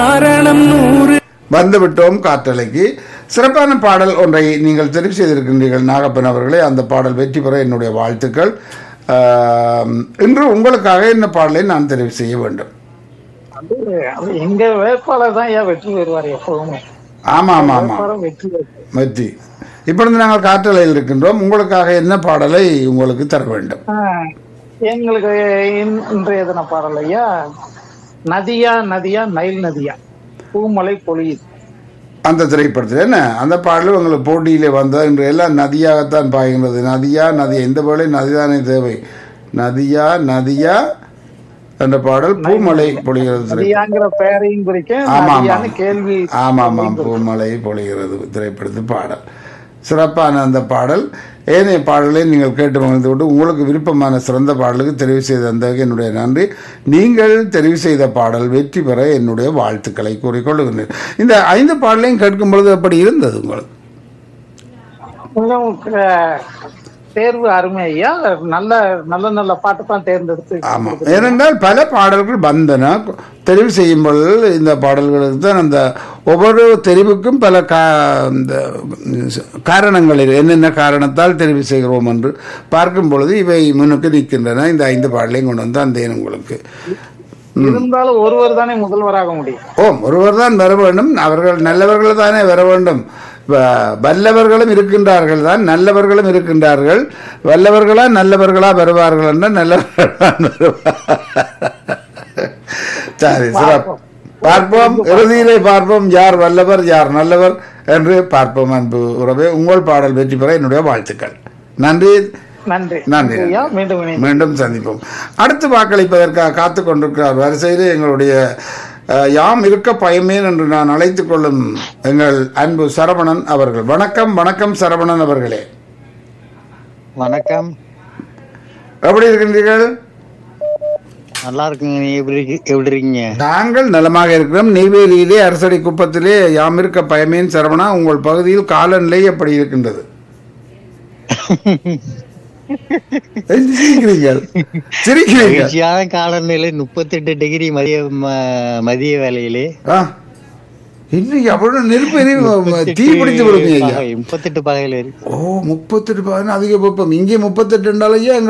காரணம் நூறு வந்துவிட்டோம் காற்றலைக்கு சிறப்பான பாடல் ஒன்றை நீங்கள் தெரிவு செய்திருக்கின்றீர்கள் நாகப்பன் அவர்களே அந்த பாடல் வெற்றி பெற என்னுடைய வாழ்த்துக்கள் ஆம், இன்று உங்களுக்காக என்ன பாடலை நான் தெரிவு செய்ய வேண்டும் அது அது எங்க வேட்பாளர் தான் ஏன் வெற்றி பெறுவார் எப்பவுமே ஆமா ஆமா ஆமா வேட்பாளர் வெற்றி பெறுவார். வெற்றி இப்பொழுது நாங்கள் காற்றலையில் இருக்கின்றோம் உங்களுக்காக என்ன பாடலை உங்களுக்கு தர வேண்டும் ஆ, எங்களுக்கு இன்- இன்றைய தின பாடல் ஐயா நதியா நதியா நைல் நதியா பூமலை பொழியுது அந்த திரைப்படத்தில் என்ன அந்த பாடலும் உங்களுக்கு போட்டியிலே வந்தது இன்று எல்லாம் நதியாகத்தான் பாய்கின்றது நதியா நதியா இந்த வேளை நதிதானே தேவை நதியா நதியா என்ற பாடல் பூமலை பொழிகிறது திரை நதியாங்கிற பெயரையும் குறிக்க ஆமா, நதியான்னு ஆமா. கேள்வி ஆமாம் ஆமாம் பூமலை பொழிகிறது திரைப்படத்து பாடல் சிறப்பான அந்த பாடல் ஏனைய பாடலை நீங்கள் கேட்டு மகிழ்ந்து விட்டு உங்களுக்கு விருப்பமான சிறந்த பாடலுக்கு தெரிவு செய்த அந்த என்னுடைய நன்றி நீங்கள் தெரிவு செய்த பாடல் வெற்றி பெற என்னுடைய வாழ்த்துக்களை கூறிக்கொள்ளுகின்றேன் இந்த ஐந்து பாடலையும் கேட்கும் பொழுது எப்படி இருந்தது உங்களுக்கு கொஞ்சம் அஹ், தேர்வு அருமை ஐயா நல்ல நல்ல நல்ல பாட்டு தான் தேர்ந்தெடுத்து ஆமாம் ஏனென்றால் பல பாடல்கள் வந்தன தெரிவு செய்யும் பொழுது இந்த பாடல்களுக்கு தான் அந்த ஒவ்வொரு தெரிவுக்கும் பல கா இந்த காரணங்கள் இரு- என்னென்ன காரணத்தால் தெரிவு செய்கிறோம் என்று பார்க்கும் பொழுது இவை முன்னுக்கு நிற்கின்றன இந்த ஐந்து பாடலையும் கொண்டு வந்து தந்தேன் உங்களுக்கு இருந்தாலும் ஒருவர் தானே முதல்வராக முடியும் ஓம் ஒருவர் தான் வர வேண்டும் அவர்கள் நல்லவர்கள் தானே வர வேண்டும் வ- வல்லவர்களும் இருக்கின்றார்கள் தான் நல்லவர்களும் இருக்கின்றார்கள் வல்லவர்களா நல்லவர்களா வருவார்கள் என்றால் நல்லவர்கள் தான் வருவார்கள். சரி சிறப்பு பார்ப்போம் இறுதியிலே பார்ப்போம் யார் வல்லவர் யார் நல்லவர் என்று பார்ப்போம் அன்பு உறவே உங்கள் பாடல் வெற்றி பெற என்னுடைய வாழ்த்துக்கள் நன்றி நன்றி நன்றி ஐயா மீண்டும் இணைந்து மீண்டும் சந்திப்போம் அடுத்து வாக்களிப்பதற்காக காத்து கொண்டிருக்கிறார் வரிசையில் எங்களுடைய அஹ், யாம் இருக்க பயமேன் என்று நான் அழைத்துக் கொள்ளும் எங்கள் அன்பு சரவணன் அவர்கள் வணக்கம் வணக்கம் சரவணன் அவர்களே வணக்கம் எப்படி இருக்கின்றீர்கள் நல்லா இருக்குங்க நீ எப்படி இருக்கு- எப்படி இருக்கீங்க நாங்கள் நலமாக இருக்கிறோம் நெய்வேலியிலே அரசடி குப்பத்திலே யாம் இருக்க பயமேன் சரவணா உங்கள் பகுதியில் காலநிலை எப்படி இருக்கின்றது ஏன் சிரிக்கிறீர்கள் சிரிக்கிறீர்கள் மகிழ்ச்சியான காலநிலை முப்பத்தெட்டு டிகிரி மதிய ம- மதிய வேலையிலே ஆ இன்னைக்கு அவ்வளவு நெருப்பு எரியும் தீ பிடித்து விடுங்க ஐயா முப்பத்தெட்டு பகையில இருக்கு ஓ முப்பத்தெட்டு பதினு அதிக வெப்பம் இங்கே முப்பத்தெட்டு ஐயா